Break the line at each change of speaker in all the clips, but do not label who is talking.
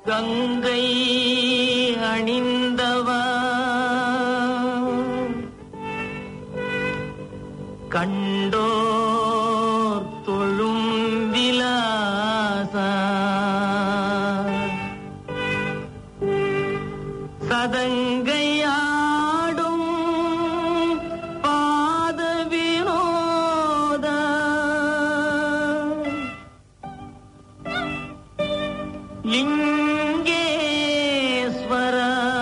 கங்கை அணிந்தவா கண்டோர் தொழும் விலாசா சதங்கையாடும் பாத வினோத லிங்கேஸ்வர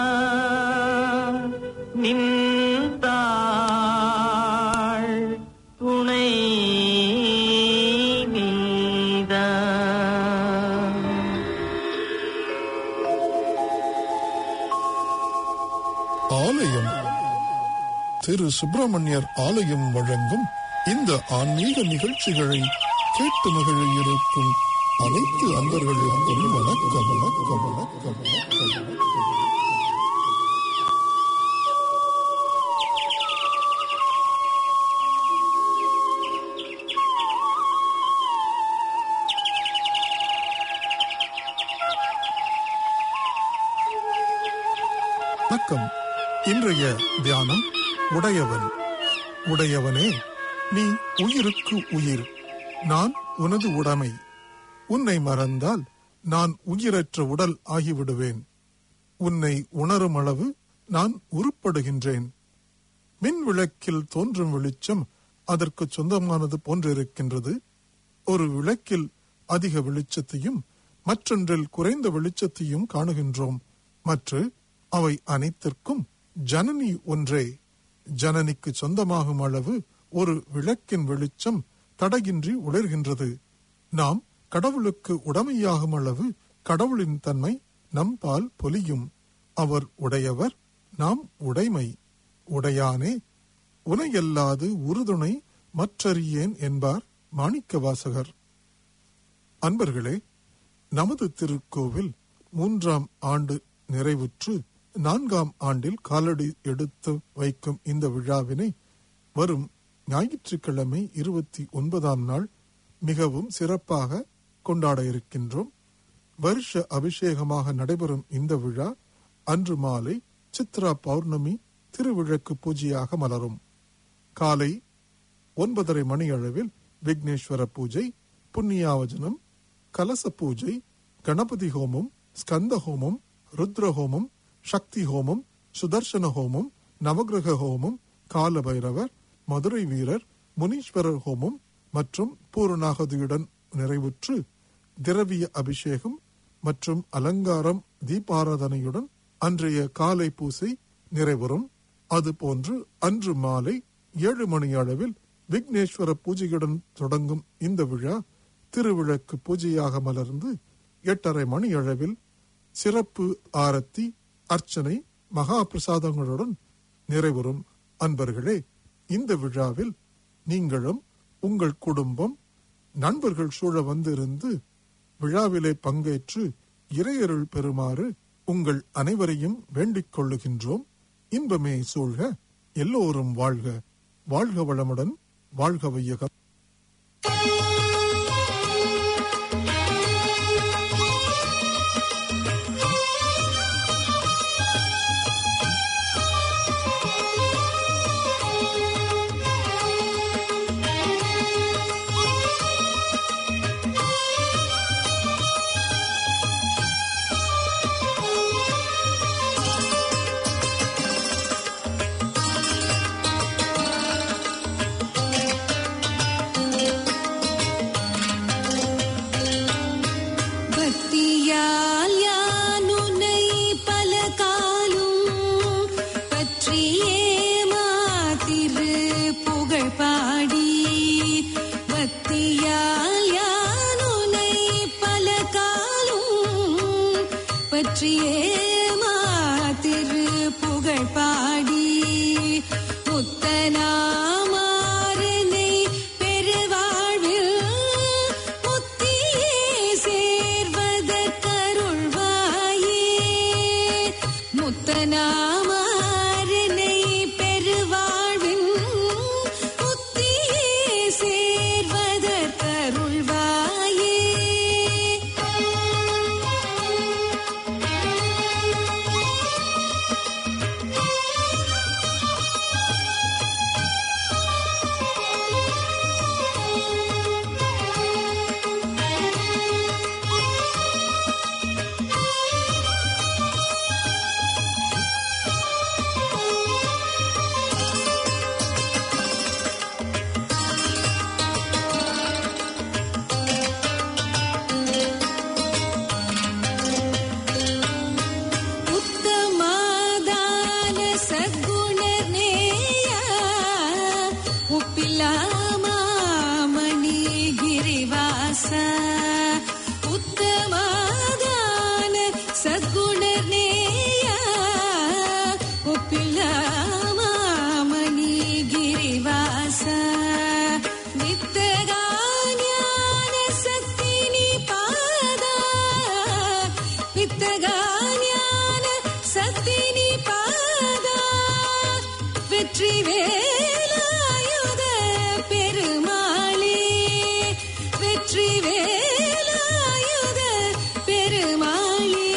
நின்றாள் துணை நீதா
ஆலயம் திரு சுப்பிரமணியர் ஆலயம் வழங்கும் இந்த ஆன்மீக நிகழ்ச்சிகளை கேட்டு மகிழ இருக்கும் அனைத்து அன்பர்களுக்கும் வணக்கம் வணக்கம் வணக்கம் வணக்கம் வணக்கம் இன்றைய தியானம் உடையவன் உடையவனே நீ உயிருக்கு உயிர் நான் உனது உடைமை உன்னை மறந்தால் நான் உயிரற்ற உடல் ஆகிவிடுவேன் உன்னை உணரும் அளவு நான் உருப்படுகின்றேன் மின் விளக்கில் தோன்றும் வெளிச்சம் அதற்கு சொந்தமானது போன்றிருக்கின்றது ஒரு விளக்கில் அதிக வெளிச்சத்தையும் மற்றொன்றில் குறைந்த வெளிச்சத்தையும் காணுகின்றோம் மற்ற அவை அனைத்திற்கும் ஜனனி ஒன்றே ஜனனிக்கு சொந்தமாகும் அளவு ஒரு விளக்கின் வெளிச்சம் தடையின்றி உணர்கின்றது நாம் கடவுளுக்கு உடமையாகும் அளவு கடவுளின் தன்மை நம்பால் பொலியும் அவர் உடையவர் நாம் உடைமை உடையானே உனையல்லாது உறுதுணை மற்றறியேன் என்பார் மாணிக்கவாசகர் அன்பர்களே நமது திருக்கோவில் மூன்றாம் ஆண்டு நிறைவுற்று நான்காம் ஆண்டில் காலடி எடுத்து வைக்கும் இந்த விழாவினை வரும் ஞாயிற்றுக்கிழமை இருபத்தி ஒன்பதாம் நாள் மிகவும் சிறப்பாக கொண்டாட இருக்கின்றோம் வருஷ அபிஷேகமாக நடைபெறும் இந்த விழா அன்று மாலை சித்ரா பௌர்ணமி திருவிழக்கு பூஜையாக மலரும் காலை ஒன்பதரை மணி அளவில் விக்னேஸ்வர பூஜை புண்ணியாவஜனம் கலச பூஜை கணபதி ஹோமம் ஸ்கந்த ஹோமம் ருத்ர ஹோமம் சக்தி ஹோமம் சுதர்சன ஹோமம் நவகிரக ஹோமம் கால பைரவர் மதுரை வீரர் முனீஸ்வரர் ஹோமம் மற்றும் பூரணாகதியுடன் நிறைவுற்று திரவிய அபிஷேகம் மற்றும் அலங்காரம் தீபாராதனையுடன் அன்றைய காலை பூசை நிறைவரும் அதுபோன்று அன்று மாலை ஏழு மணி அளவில் விக்னேஸ்வர பூஜையுடன் தொடங்கும் இந்த விழா திருவிளக்கு பூஜையாக மலர்ந்து எட்டரை மணி அளவில் சிறப்பு ஆரத்தி அர்ச்சனை மகா பிரசாதங்களுடன் நிறைவரும் அன்பர்களே இந்த விழாவில் நீங்களும் உங்கள் குடும்பம் நண்பர்கள் சூழ வந்திருந்து விழாவிலே பங்கேற்று இறையருள் பெறுமாறு உங்கள் அனைவரையும் வேண்டிக் கொள்ளுகின்றோம் இன்பமே சூழ்க எல்லோரும் வாழ்க வாழ்க வளமுடன் வாழ்க வையகம்
பக்தியால் யான் உன்னை பல காலும் பற்றியே மாத்திரு புகழ் பாடி பக்தியால் யான் உன்னை பல காலும் பற்றியே மாத்திரு புகழ் பாடி முத்தனாமாறனை பெருவாழ்வில் முத்தியே சேர்வதற்கருள்வாயே முத்தனாமாறனை பெருவாழ்வின் முத்தியே சேர்வதற்கருள்வாயே சத்குணநேய ஒப்பிலாமாமணி கிரிவாச வித்தகா ஞான சக்தினி பாதா வித்தகா ஞான சக்தினி பாதா வெற்றி வேலாயுத பெருமாளே வெற்றி வேலாயுத பெருமாளே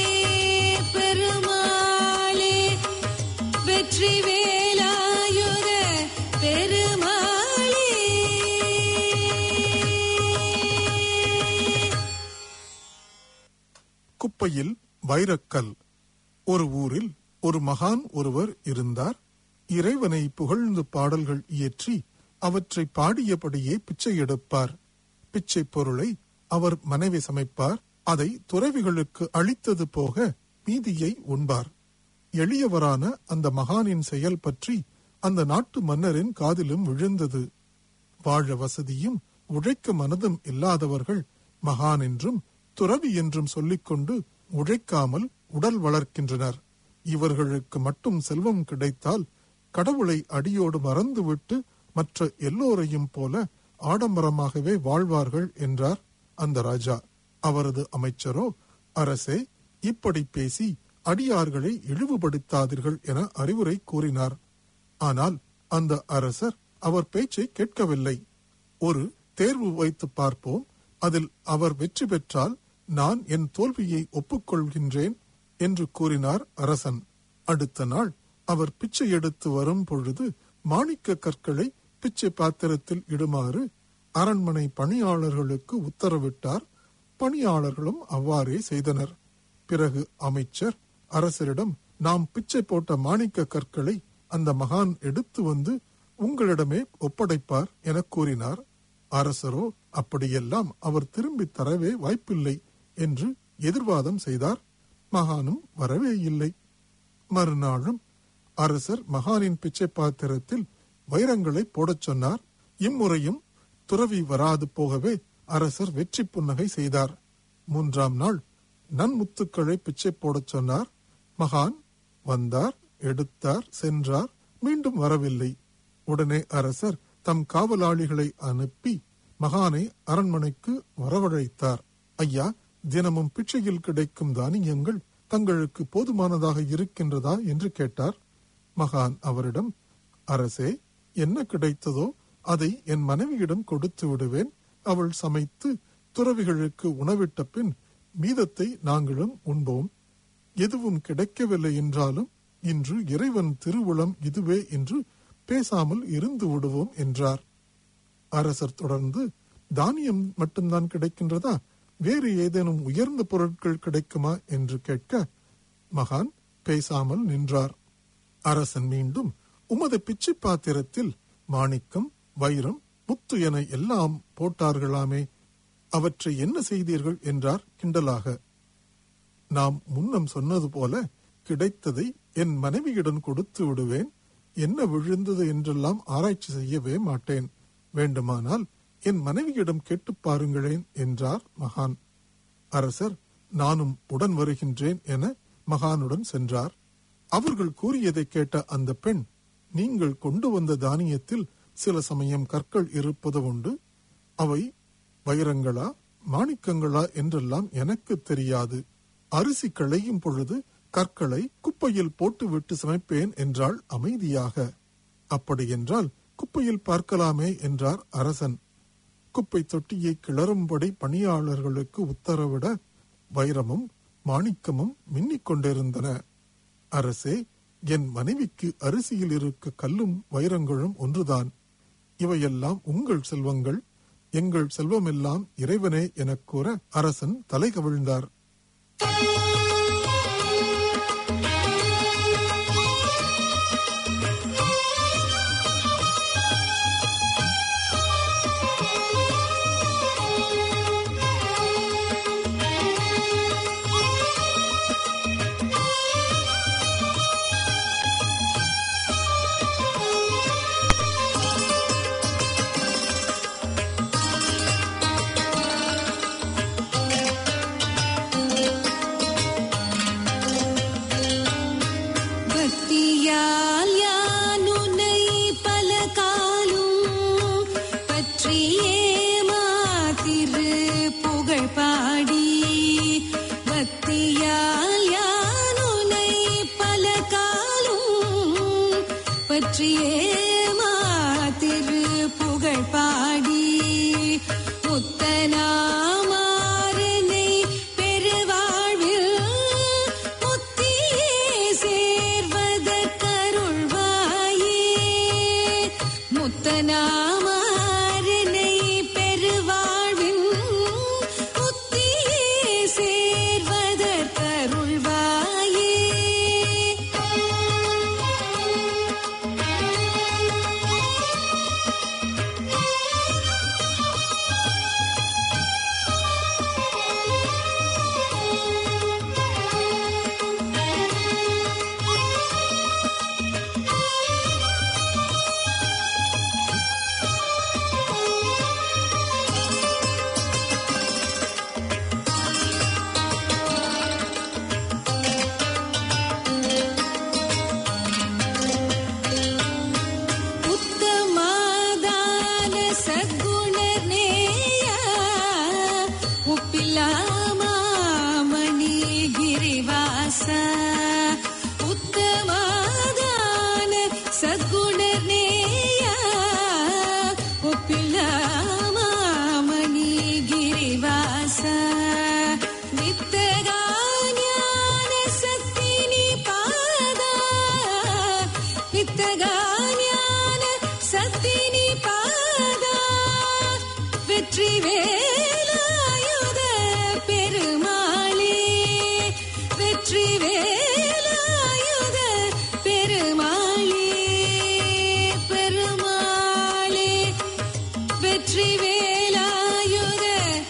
பெருமாளே வெற்றி வேலாயுத பெருமாளே
குப்பையில் வைரக்கல் ஒரு ஊரில் ஒரு மகான் ஒருவர் இருந்தார் இறைவனை புகழ்ந்து பாடல்கள் இயற்றி அவற்றை பாடியபடியே பிச்சை எடுப்பார் பிச்சை பொருளை அவர் மனைவி சமைப்பார் அதை துறவிகளுக்கு அளித்தது போக மீதியை உண்பார் எளியவரான அந்த மகானின் செயல் பற்றி அந்த நாட்டு மன்னரின் காதிலும் விழுந்தது வாழ வசதியும் உழைக்க மனதும் இல்லாதவர்கள் மகான் என்றும் துறவி என்றும் சொல்லிக்கொண்டு உழைக்காமல் உடல் வளர்க்கின்றனர் இவர்களுக்கு மட்டும் செல்வம் கிடைத்தால் கடவுளை அடியோடு மறந்துவிட்டு மற்ற எல்லோரையும் போல ஆடம்பரமாகவே வாழ்வார்கள் என்றார் அந்த ராஜா அவரது அமைச்சரோ அரசே இப்படி பேசி அடியார்களை இழிவுபடுத்தாதீர்கள் என அறிவுரை கூறினார் ஆனால் அந்த அரசர் அவர் பேச்சை கேட்கவில்லை ஒரு தேர்வு வைத்து பார்ப்போம் அதில் அவர் வெற்றி பெற்றால் நான் என் தோல்வியை ஒப்புக்கொள்கின்றேன் என்று கூறினார் அரசன் அடுத்த நாள் அவர் பிச்சை எடுத்து வரும் பொழுது மாணிக்க கற்களை பிச்சை பாத்திரத்தில் இடுமாறு அரண்மனை பணியாளர்களுக்கு உத்தரவிட்டார் பணியாளர்களும் அவ்வாறே செய்தனர் பிறகு அமைச்சர் அரசரிடம் நாம் பிச்சை போட்ட மாணிக்க கற்களை அந்த மகான் எடுத்து வந்து உங்களிடமே ஒப்படைப்பார் என கூறினார் அரசரோ அப்படியெல்லாம் அவர் திரும்பி தரவே வாய்ப்பில்லை என்று எதிர்வாதம் செய்தார் மகானும் வரவே இல்லை மறுநாளும் அரசர் மகானின் பிச்சை பாத்திரத்தில் வைரங்களை போடச் சொன்னார் இம்முறையும் துறவி வராது போகவே அரசர் வெற்றி புன்னகை செய்தார் மூன்றாம் நாள் நன்முத்துக்களை பிச்சை போடச் சொன்னார் மகான் வந்தார் எடுத்தார் சென்றார் மீண்டும் வரவில்லை உடனே அரசர் தம் காவலாளிகளை அனுப்பி மகானை அரண்மனைக்கு வரவழைத்தார் ஐயா தினமும் பிச்சையில் கிடைக்கும் தானியங்கள் தங்களுக்கு போதுமானதாக இருக்கின்றதா என்று கேட்டார் மகான் அவரிடம் அரசே என்ன கிடைத்ததோ அதை என் மனைவியிடம் கொடுத்து விடுவேன் அவள் சமைத்து துறவிகளுக்கு உணவிட்ட பின் மீதத்தை நாங்களும் உண்போம் எதுவும் கிடைக்கவில்லை என்றாலும் இன்று இறைவன் திருவுளம் இதுவே என்று பேசாமல் இருந்து விடுவோம் என்றார் அரசர் தொடர்ந்து தானியம் மட்டும்தான் கிடைக்கின்றதா வேறு ஏதேனும் உயர்ந்த பொருட்கள் கிடைக்குமா என்று கேட்க மகான் பேசாமல் நின்றார் அரசன் மீண்டும் உமது பிச்சை பாத்திரத்தில் மாணிக்கம் வைரம் முத்து என எல்லாம் போட்டார்களாமே அவற்றை என்ன செய்தீர்கள் என்றார் கிண்டலாக நாம் முன்னம் சொன்னது போல கிடைத்ததை என் மனைவியிடம் கொடுத்து விடுவேன் என்ன விழுந்தது என்றெல்லாம் ஆராய்ச்சி செய்யவே மாட்டேன் வேண்டுமானால் என் மனைவியிடம் கேட்டுப் பாருங்களேன் என்றார் மகான் அரசர் நானும் உடன் வருகின்றேன் என மகானுடன் சென்றார் அவர்கள் கூறியதை கேட்ட அந்த பெண் நீங்கள் கொண்டு வந்த தானியத்தில் சில சமயம் கற்கள் இருப்பது உண்டு அவை வைரங்களா மாணிக்கங்களா என்றெல்லாம் எனக்கு தெரியாது அரிசி களையும் பொழுது கற்களை குப்பையில் போட்டுவிட்டு சமைப்பேன் என்றாள் அமைதியாக அப்படியென்றால் குப்பையில் பார்க்கலாமே என்றார் அரசன் குப்பை தொட்டியை கிளறும்படி பணியாளர்களுக்கு உத்தரவிட வைரமும் மாணிக்கமும் மின்னிக் கொண்டிருந்தன அரசே என் மனைவிக்கு அரிசியில் இருக்க கல்லும் வைரங்களும் ஒன்றுதான் இவையெல்லாம் உங்கள் செல்வங்கள் எங்கள் செல்வமெல்லாம் இறைவனே எனக் கூற அரசன் தலை கவிழ்ந்தார்
ஆதலால் யானுனை பல காலும் பற்றியே மாத்திரு புகழ் பாடி முத்தனாமாறனை பெருவாழ்வில் முத்தியே சேர்வதற்கருள்வாயே முத்தனாமாறனை பெருவாழ்வின் முத்தியே சேர்வதற்கருள்வாயே உத்தமாதான சத்குணநேய உப்பில்லாமாமணி கிரிவாச உத்தமாதான சத்குணநேய உப்பில்லாமாமணி கிரிவாச வித்தகாஞான சத்தினி பாதா வித்தகாஞான சத்தினி பாதா வெற்றி வேலாயுத பெருமாளே வெற்றி வேலாயுத பெருமாளே பெருமாளே வெற்றி வேலாயுத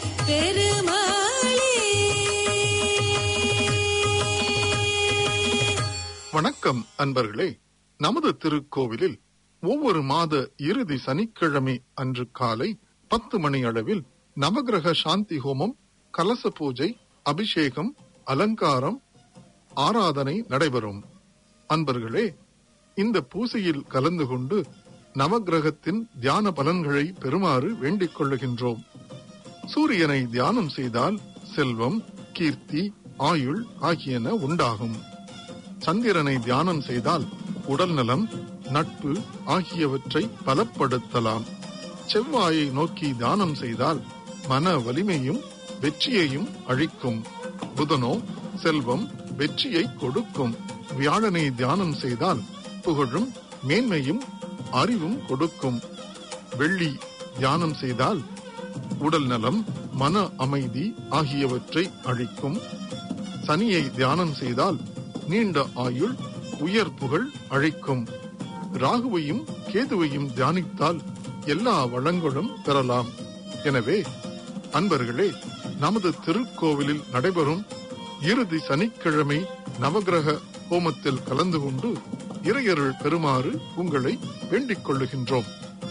பெருமாளே
வணக்கம் அன்பர்களே நமது திருக்கோவிலில் ஒவ்வொரு மாத இறுதி சனிக்கிழமை அன்று காலை பத்து மணி அளவில் நவகிரக சாந்தி ஹோமம் கலச பூஜை அபிஷேகம் அலங்காரம் ஆராதனை நடைபெறும் அன்பர்களே இந்த பூசையில் கலந்து கொண்டு நவகிரகத்தின் தியான பலன்களை பெறுமாறு வேண்டிக் கொள்ளுகின்றோம் சூரியனை தியானம் செய்தால் செல்வம் கீர்த்தி ஆயுள் ஆகியன உண்டாகும் சந்திரனை தியானம் செய்தால் உடல் நலம் நட்பு ஆகியவற்றை பலப்படுத்தலாம் செவ்வாயை நோக்கி தியானம் செய்தால் மன வலிமையும் வெற்றியையும் அழிக்கும் புதனோ செல்வம் வெற்றியை கொடுக்கும் வியாழனை தியானம் செய்தால் புகழும் மேன்மையும் அறிவும் கொடுக்கும் வெள்ளி தியானம் செய்தால் உடல் நலம் மன அமைதி ஆகியவற்றை அழிக்கும் சனியை தியானம் செய்தால் நீண்ட ஆயுள் உயர் புகழ் அழைக்கும் ராகுவையும் கேதுவையும் தியானித்தால் எல்லா வளங்களும் பெறலாம் எனவே அன்பர்களே நமது திருக்கோவிலில் நடைபெறும் இறுதி சனிக்கிழமை நவகிரக ஹோமத்தில் கலந்து கொண்டு இறையருள் பெறுமாறு உங்களை வேண்டிக் கொள்ளுகின்றோம்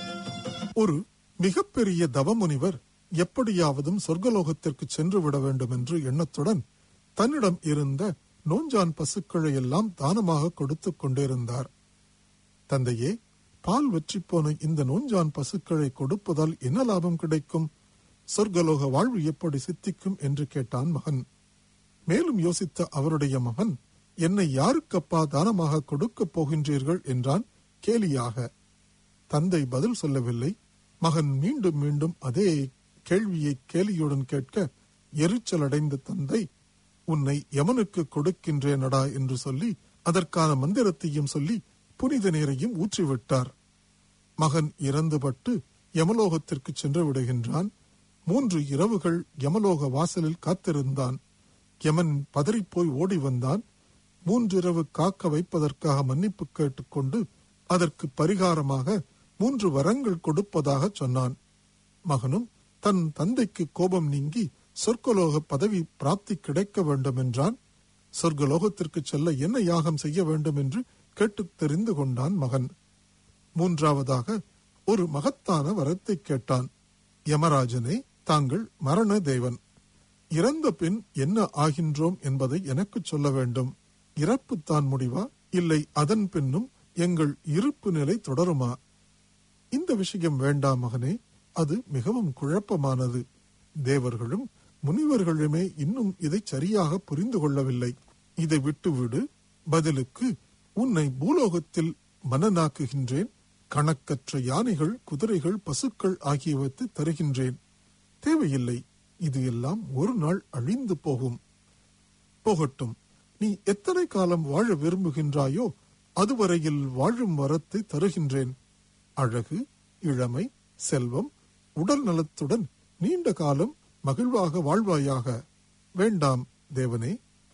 ஒரு மிகப்பெரிய தவமுனிவர் எப்படியாவதும் சொர்க்கலோகத்திற்கு சென்று விட வேண்டும் என்று எண்ணத்துடன் தன்னிடம் இருந்த நோஞ்சான் பசுக்களை எல்லாம் தானமாக கொடுத்துக் கொண்டிருந்தார் தந்தையே பால் வெற்றி போன இந்த நோஞ்சான் பசுக்களை கொடுப்பதால் என்ன லாபம் கிடைக்கும் சொர்க்கலோக வாழ்வு எப்படி சித்திக்கும் என்று கேட்டான் மகன் மேலும் யோசித்த அவருடைய மகன் என்னை யாருக்கப்பா தானமாக கொடுக்கப் போகின்றீர்கள் என்றான் கேலியாக தந்தை பதில் சொல்லவில்லை மகன் மீண்டும் மீண்டும் அதே கேள்வியை கேலியுடன் கேட்க எரிச்சல் அடைந்த தந்தை உன்னை யமனுக்கு கொடுக்கின்றேனடா என்று சொல்லி அதற்கான மந்திரத்தையும் சொல்லி புனித நீரையும் ஊற்றிவிட்டார் மகன் இறந்துபட்டு யமலோகத்திற்கு சென்று விடுகின்றான் மூன்று இரவுகள் யமலோக வாசலில் காத்திருந்தான் யமன் பதறிப்போய் ஓடி வந்தான் மூன்றிரவு காக்க வைப்பதற்காக மன்னிப்பு கேட்டுக்கொண்டு அதற்கு பரிகாரமாக மூன்று வரங்கள் கொடுப்பதாக சொன்னான் மகனும் தன் தந்தைக்கு கோபம் நீங்கி சொர்க்கலோக பதவி பிராப்தி கிடைக்க வேண்டும் என்றான் சொர்க்கலோகத்திற்கு செல்ல என்ன யாகம் செய்ய வேண்டும் என்று கேட்டு தெரிந்து கொண்டான் மகன் மூன்றாவதாக ஒரு மகத்தான வரத்தை கேட்டான் யமராஜனே தாங்கள் மரண தேவன் இறந்த பின் என்ன ஆகின்றோம் என்பதை எனக்கு சொல்ல வேண்டும் இறப்பு தான் முடிவா இல்லை அதன் பின்னும் எங்கள் இருப்பு நிலை தொடருமா இந்த விஷயம் வேண்டாம் மகனே அது மிகவும் குழப்பமானது தேவர்களும் முனிவர்களுமே இன்னும் இதை சரியாக புரிந்து கொள்ளவில்லை இதை விட்டுவிடு பதிலுக்கு உன்னை பூலோகத்தில் மனநாக்குகின்றேன் கணக்கற்ற யானைகள் குதிரைகள் பசுக்கள் ஆகியவற்றை தருகின்றேன் தேவையில்லை இது எல்லாம் ஒரு நாள் அழிந்து போகும் போகட்டும் நீ எத்தனை காலம் வாழ விரும்புகின்றாயோ அதுவரையில் வாழும் வரத்தை தருகின்றேன் அழகு இளமை செல்வம் உடல் நலத்துடன் நீண்ட காலம் மகிழ்வாக வாழ்வாயாக வேண்டாம் தேவனே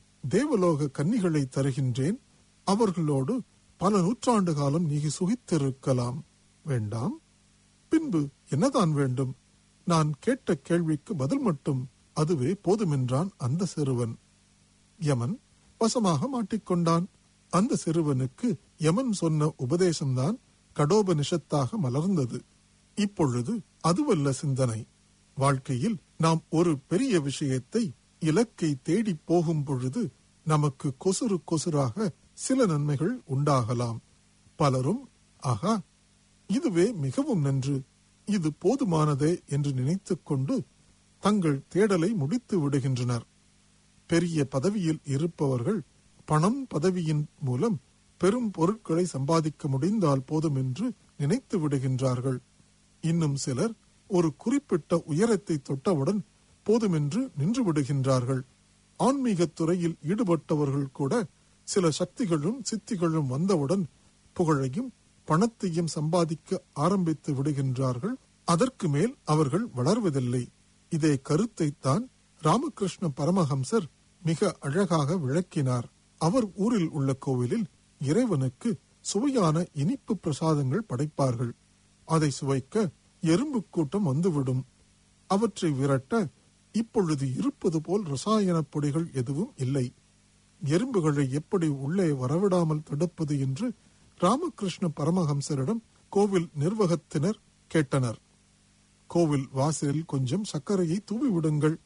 தேவலோக கன்னிகளை தருகின்றேன் அவர்களோடு பல நூற்றாண்டு காலம் நீ சுகித்திருக்கலாம் வேண்டாம் பின்பு என்னதான் வேண்டும் நான் கேட்ட கேள்விக்கு பதில் மட்டும் அதுவே போதுமென்றான் அந்த சிறுவன் யமன் வசமாக மாட்டிக்கொண்டான் அந்த சிறுவனுக்கு யமன் சொன்ன உபதேசம்தான் கடோபனிஷத்தாக மலர்ந்தது இப்பொழுது அதுவல்ல சிந்தனை வாழ்க்கையில் நாம் ஒரு பெரிய விஷயத்தை இலக்கை தேடி போகும் பொழுது நமக்கு கொசுறு கொசுறாக சில நன்மைகள் உண்டாகலாம் பலரும் ஆகா இதுவே மிகவும் நன்று இது போதுமானதே என்று நினைத்துக் கொண்டு தங்கள் தேடலை முடித்து விடுகின்றனர் பெரிய பதவியில் இருப்பவர்கள் பணம் பதவியின் மூலம் பெரும் பொருட்களை சம்பாதிக்க முடிந்தால் போதும் என்று நினைத்து விடுகின்றார்கள் இன்னும் சிலர் ஒரு குறிப்பிட்ட உயரத்தை தொட்டவுடன் போதுமென்று நின்று விடுகின்றார்கள் ஆன்மீகத் துறையில் ஈடுபட்டவர்கள் கூட சில சக்திகளும் சித்திகளும் வந்தவுடன் புகழையும் பணத்தையும் சம்பாதிக்க ஆரம்பித்து விடுகின்றார்கள் அதற்கு மேல் அவர்கள் வளர்வதில்லை இதே கருத்தைத்தான் ராமகிருஷ்ண பரமஹம்சர் மிக அழகாக விளக்கினார் அவர் ஊரில் உள்ள கோவிலில் இறைவனுக்கு சுவையான இனிப்பு பிரசாதங்கள் படைப்பார்கள் அதை சுவைக்க எறும்பு கூட்டம் வந்துவிடும் அவற்றை விரட்ட இப்பொழுது இருப்பது போல் ரசாயன பொடிகள் எதுவும் இல்லை எறும்புகளை எப்படி உள்ளே வரவிடாமல் தடுப்பது என்று ராமகிருஷ்ண பரமஹம்சரிடம் கோவில் நிர்வாகத்தினர் கேட்டனர் கோவில் வாசலில் கொஞ்சம் சர்க்கரையை தூவி விடுங்கள்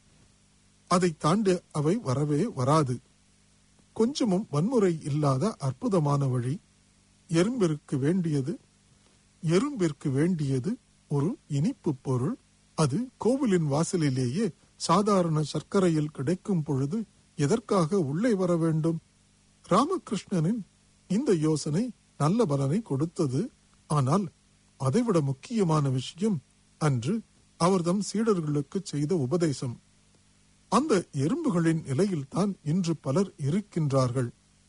அதை தாண்டி அவை வரவே வராது கொஞ்சமும் வன்முறை இல்லாத அற்புதமான வழி எறும்பிற்கு வேண்டியது எறும்பிற்கு வேண்டியது ஒரு இனிப்பு பொருள் அது கோவிலின் வாசலிலேயே சாதாரண சர்க்கரையில் கிடைக்கும் பொழுது எதற்காக உள்ளே வர வேண்டும் ராமகிருஷ்ணனின் இந்த யோசனை நல்ல பலனை கொடுத்தது ஆனால் அதைவிட முக்கியமான விஷயம் அன்று அவர்தம் சீடர்களுக்கு செய்த உபதேசம் அந்த எறும்புகளின் நிலையில்தான் இன்று பலர் இருக்கின்றார்கள்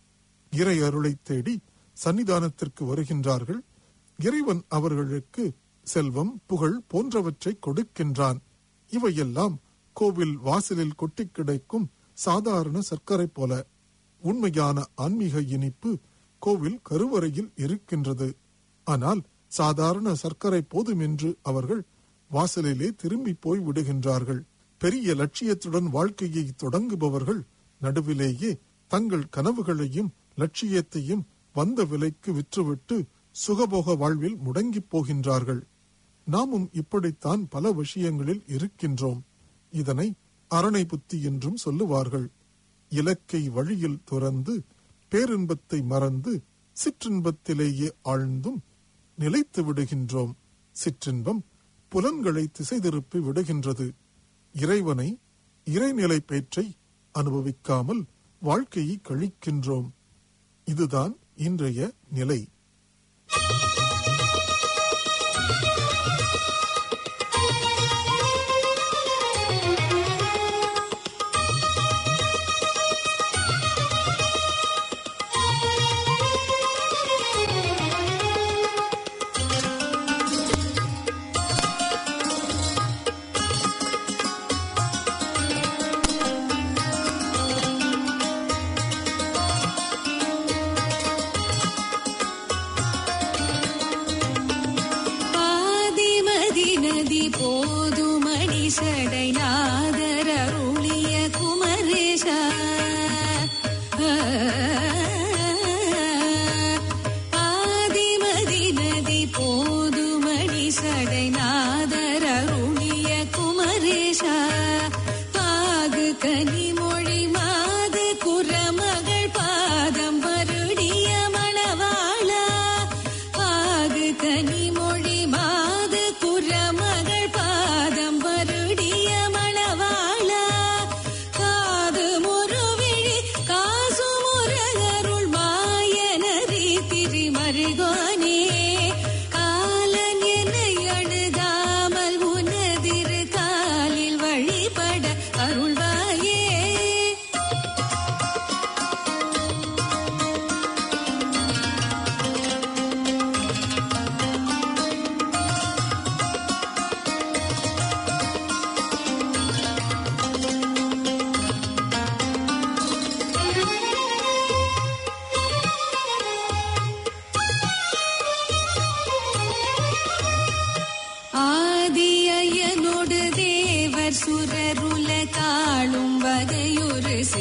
இறை அருளை தேடி சன்னிதானத்திற்கு வருகின்றார்கள் இறைவன் அவர்களுக்கு செல்வம் புகழ் போன்றவற்றை கொடுக்கின்றான் இவையெல்லாம் கோவில் வாசலில் கொட்டி கிடைக்கும் சாதாரண சர்க்கரை போல உண்மையான ஆன்மீக இனிப்பு கோவில் கருவறையில் இருக்கின்றது ஆனால் சாதாரண சர்க்கரை போதும் என்று அவர்கள் வாசலிலே திரும்பி போய் விடுகின்றார்கள் பெரிய லட்சியத்துடன் வாழ்க்கையை தொடங்குபவர்கள் நடுவிலேயே தங்கள் கனவுகளையும் லட்சியத்தையும் வந்த விலைக்கு விற்றுவிட்டு சுகபோக வாழ்வில் முடங்கிப் போகின்றார்கள் நாமும் இப்படித்தான் பல விஷயங்களில் இருக்கின்றோம் இதனை அரணை புத்தி என்றும் சொல்லுவார்கள் இலக்கை வழியில் துறந்து பேரின்பத்தை மறந்து சிற்றின்பத்திலேயே ஆழ்ந்தும் நிலைத்து விடுகின்றோம் சிற்றின்பம் புலன்களை திசை திருப்பி விடுகின்றது இறைவனை இறைநிலை பேற்றை அனுபவிக்காமல் வாழ்க்கையை கழிக்கின்றோம் இதுதான் இன்றைய நிலை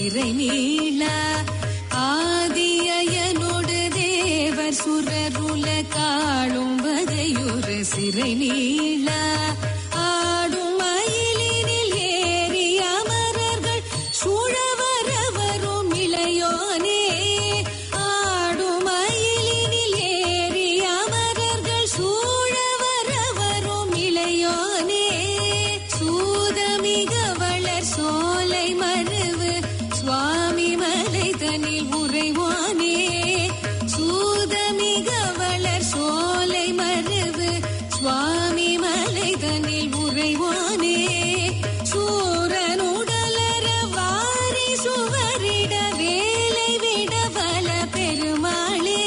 சிறை நீள ஆதியனோடு தேவர் சுரருல காளும் வகையுறு சிறை நீள ஆடும் மயிலினில் ஏறி அமரர்கள் சூழவரவரும் இளையோனே ஆடும் மயிலினில் ஏறி அமரர்கள் சூழவரவரும் இளையோனே சூதமிக வளர் சோலை மருவு சுவாமி மலை தனில் உறைவானே சூதமிக வளர் சோலை மருவு சுவாமி மலை தனில் உறைவானே சூரனுடலர வாரி சுவரிட வேலை விட பல பெருமாளே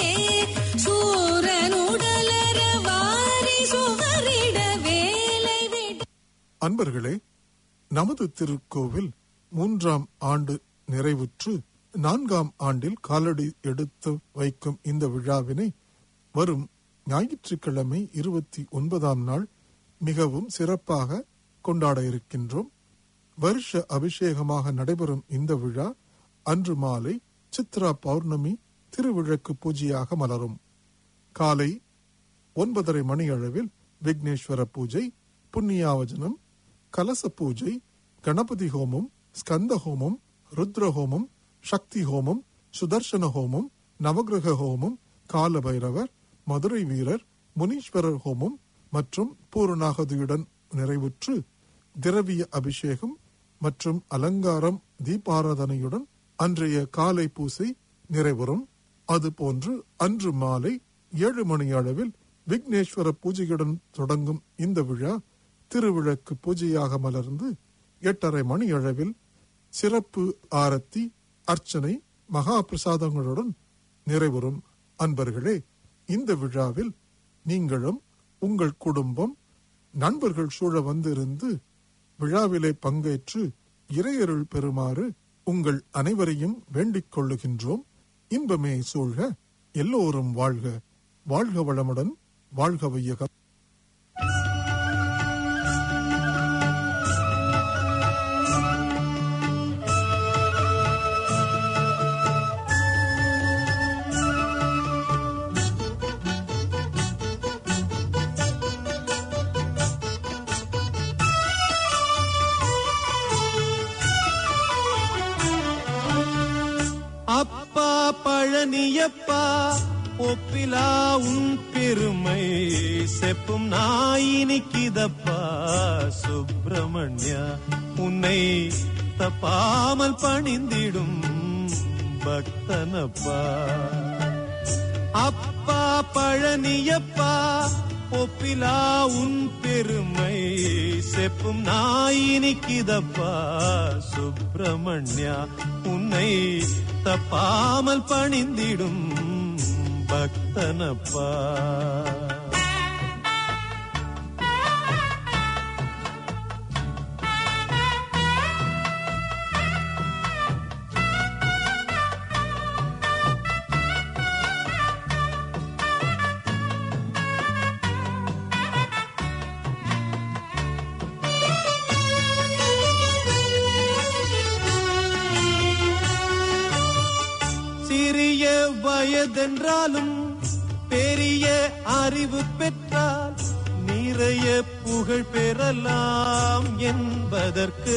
சூரனுடலர வாரி சுவரிட வேலை விட
அன்பர்களே நமது திருக்கோவில் மூன்றாம் ஆண்டு நிறைவுற்று நான்காம் ஆண்டில் காலடி எடுத்து வைக்கும் இந்த விழாவினை வரும் ஞாயிற்றுக்கிழமை இருபத்தி ஒன்பதாம் நாள் மிகவும் சிறப்பாக கொண்டாட இருக்கின்றோம் வருஷ அபிஷேகமாக நடைபெறும் இந்த விழா அன்று மாலை சித்ரா பௌர்ணமி திருவிழக்கு பூஜையாக மலரும் காலை ஒன்பதரை மணி அளவில் விக்னேஸ்வர பூஜை புண்ணியாவஜனம் கலச பூஜை கணபதி ஹோமம் ஸ்கந்த ஹோமம் ருத்ர ஹோமம் சக்தி ஹோமம் சுதர்சன ஹோமம் நவகிரக ஹோமம் கால பைரவர் மதுரை வீரர் முனீஸ்வரர் ஹோமம் மற்றும் பூரணாகதியுடன் நிறைவுற்று திரவிய அபிஷேகம் மற்றும் அலங்காரம் தீபாராதனையுடன் அன்றைய காலை பூசை நிறைவரும் அதுபோன்று அன்று மாலை ஏழு மணி அளவில் விக்னேஸ்வர பூஜையுடன் தொடங்கும் இந்த விழா திருவிளக்கு பூஜையாக மலர்ந்து எட்டரை மணி அளவில் சிறப்பு ஆரத்தி அர்ச்சனை மகா பிரசாதங்களுடன் நிறைவரும் அன்பர்களே இந்த விழாவில் நீங்களும் உங்கள் குடும்பம் நண்பர்கள் சூழ வந்திருந்து விழாவிலே பங்கேற்று இறையருள் பெறுமாறு உங்கள் அனைவரையும் வேண்டிக் கொள்ளுகின்றோம் இன்பமே சூழ்க எல்லோரும் வாழ்க வாழ்க வளமுடன் வாழ்க வையகம்
அப்பா பழனியப்பா ஒப்பிலா உன் பெருமை செப்பும் நாயினிக்கிதப்பா சுப்பிரமணியா உன்னை தப்பாமல் பணிந்திடும் பக்தனப்பா அப்பா பழனியப்பா ஒப்பிலா உன் பெருமை செப்பும் நாயினிக்கிதப்பா சுப்பிரமணியா உன்னை தப்பாமல் பணிந்திடும் பக்தனப்பா சிறிய வயதென்றாலும் பெரிய அறிவு பெற்றால் நிறைய புகழ் பெறலாம் என்பதற்கு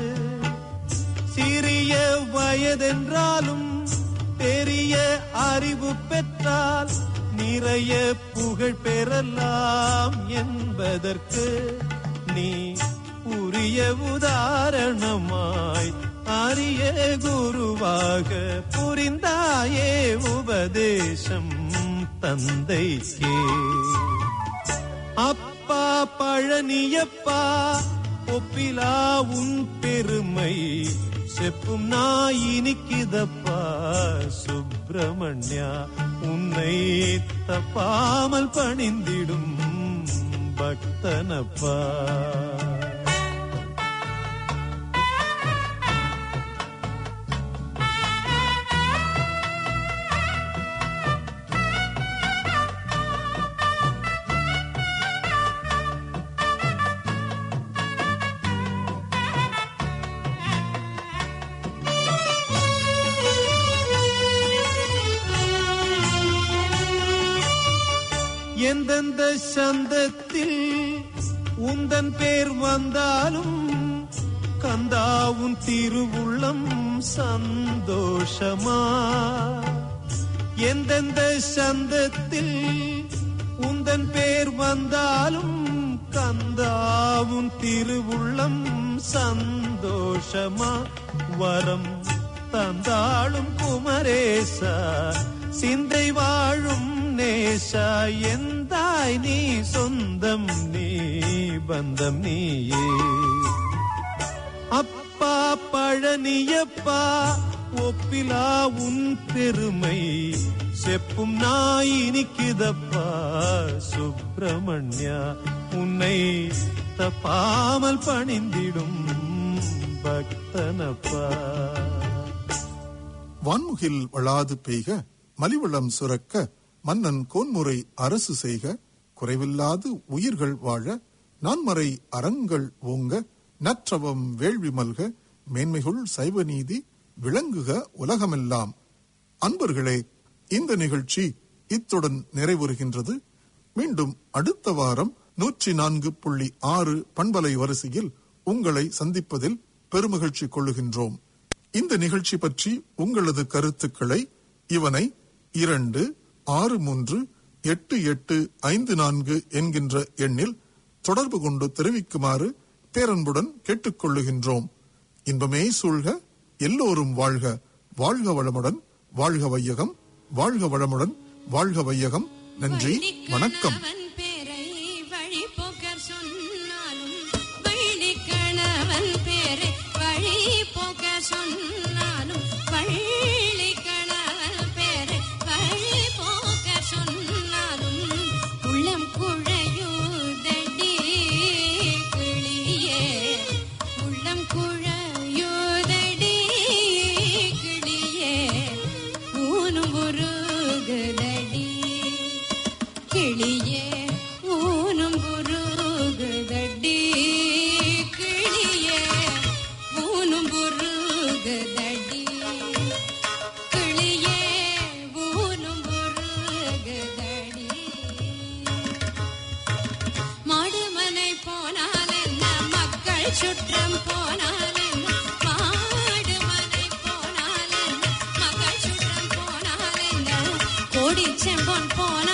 சிறிய வயதென்றாலும் பெரிய அறிவு பெற்றால் நிறைய புகழ் பெறலாம் என்பதற்கு நீ உரிய உதாரணமாய் அரிய குருவாக புரிந்தாயே உபதேசம் தந்தைக்கே அப்பா பழனியப்பா ஒப்பிலா உன் பெருமை செப்பும் நாயினிக்கிதப்பா சுப்பிரமணியா உன்னை தப்பாமல் பணிந்திடும் பக்தனப்பா எந்தெந்த சந்தத்தில் உந்தன் பேர் வந்தாலும் கந்தாவும் திருவுள்ளம் சந்தோஷமா எந்தெந்த சந்தத்தில் உந்தன் பேர் வந்தாலும் கந்தாவும் திருவுள்ளம் சந்தோஷமா வரம் தந்தாளும் குமரேசா சிந்தை வாழும் நேசா எந்தாய் நீ சொந்தம் நீ பந்தம் நீயே அப்பா பழனியப்பா ஒப்பிலா உன் பெருமை செப்பும் நாய் இனிக்குதப்பா சுப்பிரமணியா உன்னை தப்பாமல் பணிந்திடும் பக்தனப்பா
வான்முகில் வளாது பெய்க மலிவளம் சுரக்க மன்னன் கோன்முறை அரசு செய்க குறைவில்லாது உயிர்கள் வாழ நான்மறை அறங்கள் ஓங்க நற்றவம் வேள்வி மல்க மேன்மைகுள் சைவ நீதி விளங்குக உலகமெல்லாம் அன்பர்களே இந்த நிகழ்ச்சி இத்துடன் நிறைவுறுகின்றது மீண்டும் அடுத்த வாரம் நூற்றி நான்கு புள்ளி ஆறு பண்பலை வரிசையில் உங்களை சந்திப்பதில் பெருமகிழ்ச்சி கொள்ளுகின்றோம் இந்த நிகழ்ச்சி பற்றி உங்களது கருத்துக்களை இவனை இரண்டு ஆறு மூன்று எட்டு எட்டு ஐந்து நான்கு என்கின்ற எண்ணில் தொடர்பு கொண்டு தெரிவிக்குமாறு பேரன்புடன் கேட்டுக்கொள்ளுகின்றோம் இன்பமே சூழ்க எல்லோரும் வாழ்க வாழ்க வளமுடன் வாழ்க வையகம் வாழ்க வளமுடன் வாழ்க வையகம் நன்றி வணக்கம்
வள்ளிக்கணவன் பேரை வழிபோக்கர் சொன்னாலும் வள்ளிக்கணவன் பேரை வழிபோக்கர் சொன்னாலும் வள்ளிக்கணவன் பேரை வழிபோக்கர் சொன்னாலும் உள்ளம் குழையுதடி கிளியே உள்ளம் குழையுதடி கிளியே ஊனும் உருகுதடி கிளியே ஊனும் புருகுதடி கிளியே ஊனும் புருகுதடி கிளியே ஊனும் புருகுதடி மாடுமனை போனால் என்ன மக்கள் சுற்றம் போனால் என்ன மாடுமனை போனால் என்ன மக்கள் சுற்றம் போனால் என்ன கோடி செம்பொன் போன